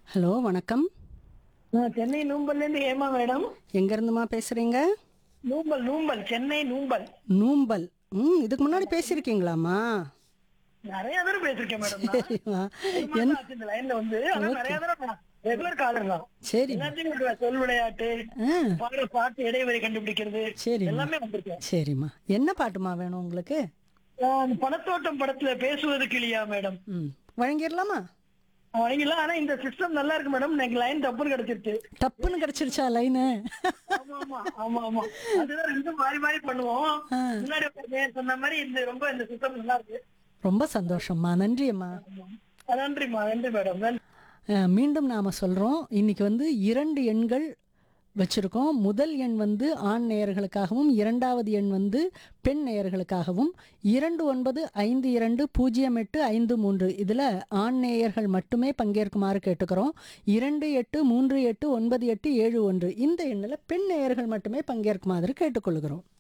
Hello வணக்கம் நான் சென்னை நூம்பல்ல இருந்து ஏமா மேடம் எங்கேருந்துமா பேசுகிறீங்க நூம்பல் நூம்பல் சென்னை நூம்பல் நூம்பல் ம் இதுக்கு முன்னாடி பேசியிருக்கீங்களாம்மா நிறைய தடவை பேசிருக்கேன் மேடம் நான். சரிம்மா ஒரு மாசம் ஆச்சு இந்த லைன்ல வந்து ஆனா நிறைய தடவை ரெகுலர் காலர் தான் சரி எல்லாத்தையும் கொண்டு சொல் விளையாட்டு ஆ பாடுற பாட்டு இடைவெளி கண்டுபிடிக்கிறது சரிம்மா எல்லாமே வந்திருக்கேன் சரிம்மா என்ன பாட்டுமா வேணும் உங்களுக்கு நான் பணத்தோட்டம் படத்துல பேசுவது கிளியா மேடம் ம் வழங்கிடலாமா வழங்கிலாம் ஆனா இந்த சிஸ்டம் நல்லா இருக்கு மேடம் எனக்கு லைன் தப்புன்னு கிடைச்சிருச்சு டப்புன்னு கிடச்சிருச்சா லைனு ஆமா ஆமா ஆமா ஆமா அதுதான் ரெண்டும் மாறி மாறி பண்ணுவோம் ஆ. முன்னாடி உட்கார்ந்து சொன்ன மாதிரி இந்த ரொம்ப இந்த சிஸ்டம் நல்லா இருக்கு ரொம்ப சந்தோஷம்மா நன்றியம்மா நன்றிம்மா நன்றி மேடம் நன்றி அஹ், மீண்டும் நாம் சொல்கிறோம் இன்னைக்கு வந்து இரண்டு எண்கள் வச்சுருக்கோம் முதல் எண் வந்து ஆண் நேயர்களுக்காகவும் இரண்டாவது எண் வந்து பெண் நேயர்களுக்காகவும் இரண்டு ஒன்பது ஐந்து இரண்டு பூஜ்ஜியம் எட்டு ஐந்து மூன்று இதில் ஆண் நேயர்கள் மட்டுமே பங்கேற்குமாறு கேட்டுக்கிறோம் இரண்டு எட்டு மூன்று எட்டு ஒன்பது எட்டு ஏழு ஒன்று இந்த எண்ணில் பெண் நேயர்கள் மட்டுமே பங்கேற்குமாறு கேட்டுக்கொள்கிறோம்